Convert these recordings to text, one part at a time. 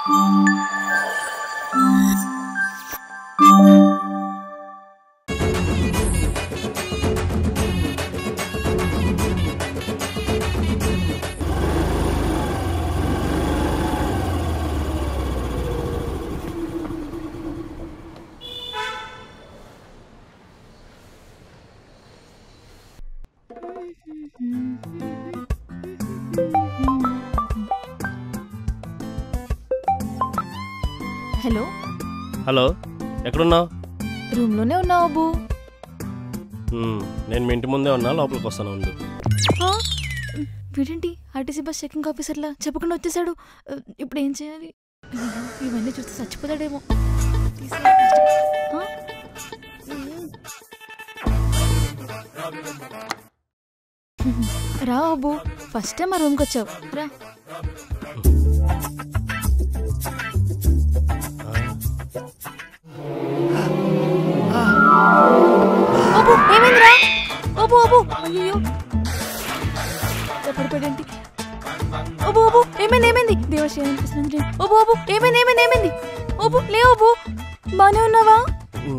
Hello hello ఎక్కడున్నావు రూమ్లోనే ఉన్నావు అబ్బు మ్మ్, నేను మీ ఇంటి ముందే ఉన్నా లోపలికి వస్తాను ఉండు ఆ? వీడేంటి ఆర్టీసీ బస్ చెకింగ్ ఆఫీసర్లా చెప్పకుండా వచ్చేసాడు ఇప్పుడు ఏం చేయాలి అయ్యో, ఇవన్నీ చూస్తే చచ్చిపోతాడేమో తీసుకెళ్ళి ఆ? రా అబ్బు ఫస్ట్ టైం మా రూమ్కి వచ్చావు రా అబ్బు ఏమైందిరా అబ్బు అబ్బు అయ్యో పడిపోయాడేంటి అబ్బు అబ్బు ఏమైంది ఏమైంది దేవశ్రీ అనిపిస్తుంది అబ్బు అబ్బు ఏమైంది ఏమైంది ఏమైంది అబ్బు లేవు అబ్బు బానే ఉన్నావా మ్మ్.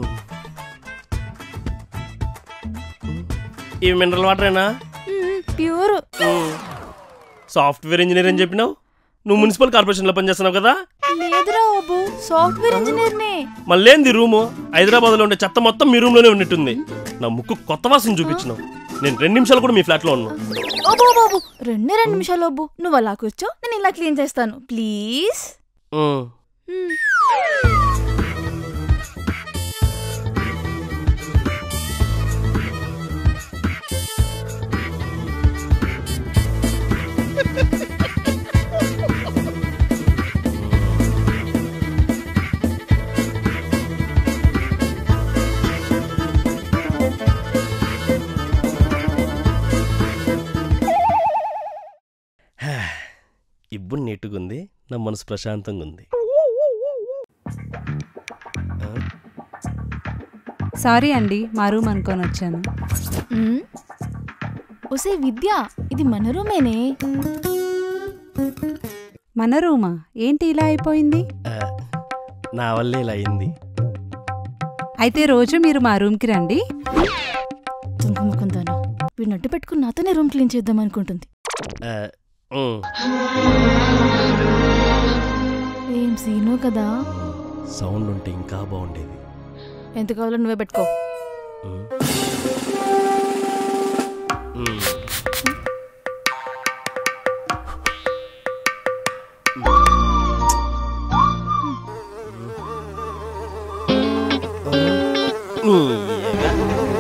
ఇవి మినరల్ వాటరేనా ప్యూర్ మ్మ్. సాఫ్ట్వేర్ ఇంజనీర్ అని చెప్పినావు నువ్వు మున్సిపల్ కార్పొరేషన్లో పనిచేస్తున్నావు కదా లేదురా అబ్బు సాఫ్ట్వేర్ ఇంజనీర్నే మళ్ళేంది రూము హైదరాబాద్లో ఉండే చెత్త మొత్తం మీ రూమ్లోనే ఉన్నట్టుంది నా ముక్కు కొత్త వాసన చూపించినావు నేను రెండు నిమిషాలు కూడా మీ ఫ్లాట్లో ఉన్నా అబ్బు అబ్బు అబ్బు రెండే రెండు నిమిషాలు అబ్బు నువ్వు అలా కూర్చో నేను ఇలా క్లీన్ చేస్తాను ప్లీజ్ మ్మ్. ఇబ్బు నీట్గా ఉంది నా మనసు ప్రశాంతంగా ఉంది సారీ అండి మా రూమ్ అనుకొని వచ్చాను మ్మ్. ఒసే విద్య ఇది మన రూమేనే మన రూమా ఏంటి ఇలా అయిపోయింది ఆ, నా వల్లే ఇలా అయింది అయితే రోజు మీరు మా రూమ్కి రండి తుంకుముకుందాను వీడిని అడ్డు పెట్టుకుని నాతోనే రూమ్ క్లీన్ చేద్దాం అనుకుంటుంది ఆ, మ్మ్. ఏం సీనో కదా సౌండ్ ఉంటే ఇంకా బాగుండేది ఎంత కావాలో నువ్వే పెట్టుకో మ్మ్. మ్మ్. మ్మ్. ఏగా.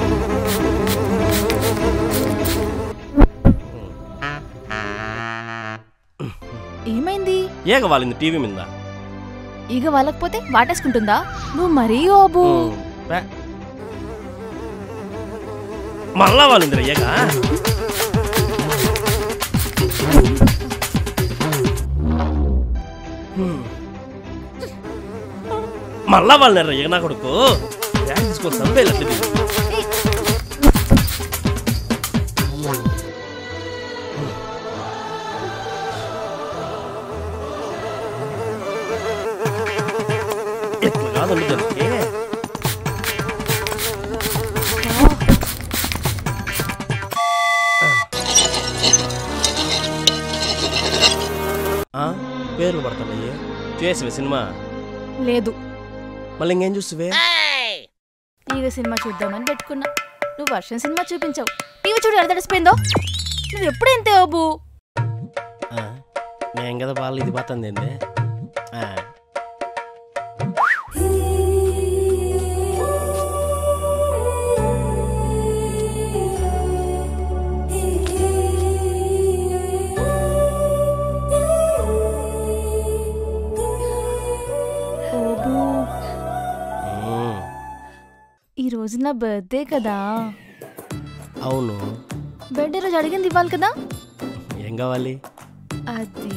ఏమైంది ఏగ వాలింది టీవీ మీద ఈగ వాళ్ళకపోతే వాటేసుకుంటుందా నువ్వు మరీ ఓబు మ్మ్. పే. మళ్ళా వాలిందిరా ఏగ మ్మ్. మళ్ళా వాళ్ళని ఏగ నా కొడుకు బ్యాగ్ తీసుకొని చంపేయాలి అట్లా దీన్ని. ఎట్లా కాదండి దానికి ఆ, పేర్లు పడుతున్నాయి చేసివే సినిమా లేదు మళ్ళీ ఇంకేం చూస్తువే ఈగ సినిమా చూద్దామని పెట్టుకున్నా నువ్వు వర్షం సినిమా చూపించావు టీవీ చూడు ఎలా తడిసిపోయిందో నువ్వు ఎప్పుడు ఎంతే ఓబు ఆ, నేను కదా వాళ్ళు ఇది పోతుంది ఏంది ఆ, ఓబు మ్మ్. ఈ రోజు నా బర్త్డే కదా అవును బర్త్డే రోజు అడిగింది ఇవ్వాలి కదా ఏం కావాలి అది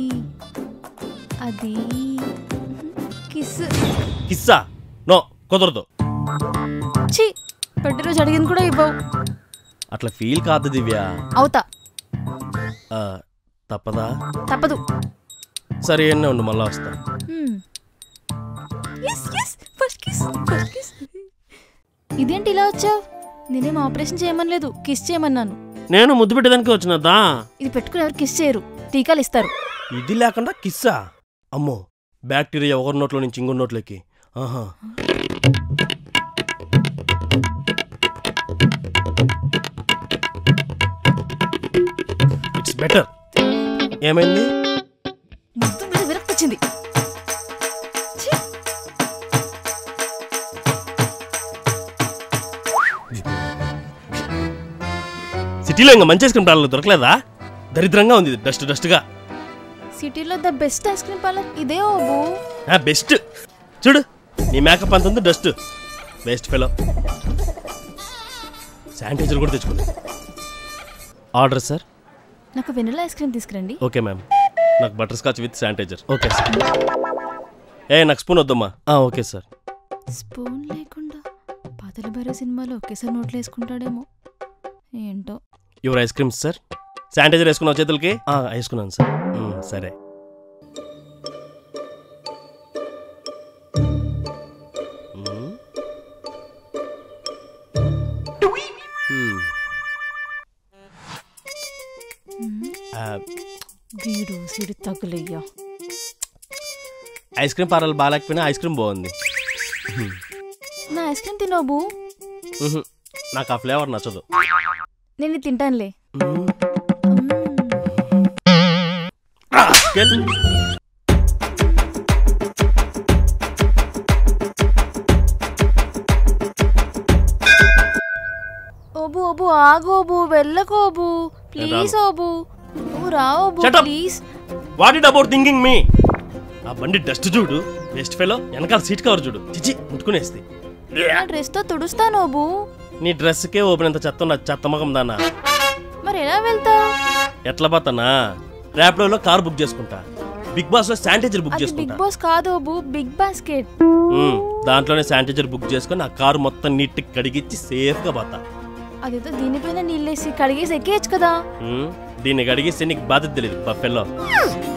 అది కిస్ కిస్సా నో కుదరదు ఛీ బర్త్డే రోజు అడిగింది కూడా ఇవ్వవు అట్లా ఫీల్ కాదు దివ్య అవుతా ఆ, తప్పదా తప్పదు సరే ఎన్నే ఉండు మళ్ళా వస్తా ఇదేంటి ఇలా వచ్చావు నేనేం ఆపరేషన్ చేయమనలేదు కిస్ చేయమన్నాను నేను ముద్దు పెట్టేదానికి వచ్చినదా ఇది పెట్టుకుని ఎవరు కిస్ చేయరు టీకాలు ఇస్తారు ఇది లేకుండా కిస్సా అమ్మో బ్యాక్టీరియా ఒకరి నోట్లో నుంచి ఇంకొన్ని నోట్లోకి ఆహా ఇట్స్ బెటర్ ఏమైంది ముద్దు మీద విరక్తి వచ్చింది ఛీ! సిటీలో ఇంకా మంచి ఐస్ క్రీమ్ పార్లర్ దొరకలేదా దరిద్రంగా ఉంది ఇది డస్ట్ డస్ట్గా సిటీలో the best ice cream parlour ఇదే ఓబు బెస్ట్ చూడు నీ మేకప్ అంత ఉంది డస్ట్ బెస్ట్ ఫెలో శానిటైజర్ కూడా తెచ్చుకోండి ఆర్డర్ సార్ నాకు వెనిలా ఐస్ క్రీమ్ తీసుకురండి ఓకే మ్యామ్ నాకు butterscotch with sanitiser okay sir ఏ నాకు స్పూన్ వద్దమ్మా ఆ, ఓకే సార్ స్పూన్ లేకుండా పాతల బరే సినిమాలో ఒకేసారి నోట్లు వేసుకుంటాడేమో ఏంటో your ice creams sir sanitiser వేసుకున్నావు చేతులకి ఆ, వేసుకున్నాను సార్ మ్, సరే మ్. మ్. ఆ, వీడు సిడి తగులయ్యా ఐస్ క్రీమ్ పార్లర్ బాగాలేకపోయినా ఐస్ క్రీమ్ బాగుంది నా ఐస్ క్రీమ్ తినోబు మ్హూ. నాకు ఆ ఫ్లేవర్ నచ్చదు నేను ఇది తింటానులే మ్. మ్మ్. Rascal. ఓబు ఓబు ఆగోబు వెళ్ళకోబు ప్లీజ్ ఓబు ఓ రా Obu Shut up. Please what it about thinking me ఆ బండి డస్ట్ చూడు వేస్ట్ ఫెలో వెనకాల సీట్ కవర్ చూడు చిచి ముట్టుకునేస్తే నా డ్రెస్ తో తుడుస్తాను ఓబు నీ డ్రెస్కే ఓపెన్ ఎంత చెత్త ఉన్న చెత్త మగం దానా మరి ఎలా వెళ్తావు ఎట్లా పోతానా ర్యాపిడోలో కార్ బుక్ చేసుకుంటా బిగ్ బాస్ లో శానిటైజర్ బుక్ అది బిగ్ చేసుకుంటా బాస్ కాదు ఓబు బిగ్ బాస్కెట్ మ్మ్. దాంట్లోనే శానిటైజర్ బుక్ చేసుకొని ఆ కారు మొత్తం నీట్ కడిగిచ్చి సేఫ్ గా పోతా అదేదో దీనిపైన నీళ్ళేసి కడిగేసి ఎక్కేయచ్చు కదా మ్మ్. దీన్ని కడిగిస్తే నీకు బాధ్యత తెలియదు బఫెల్లో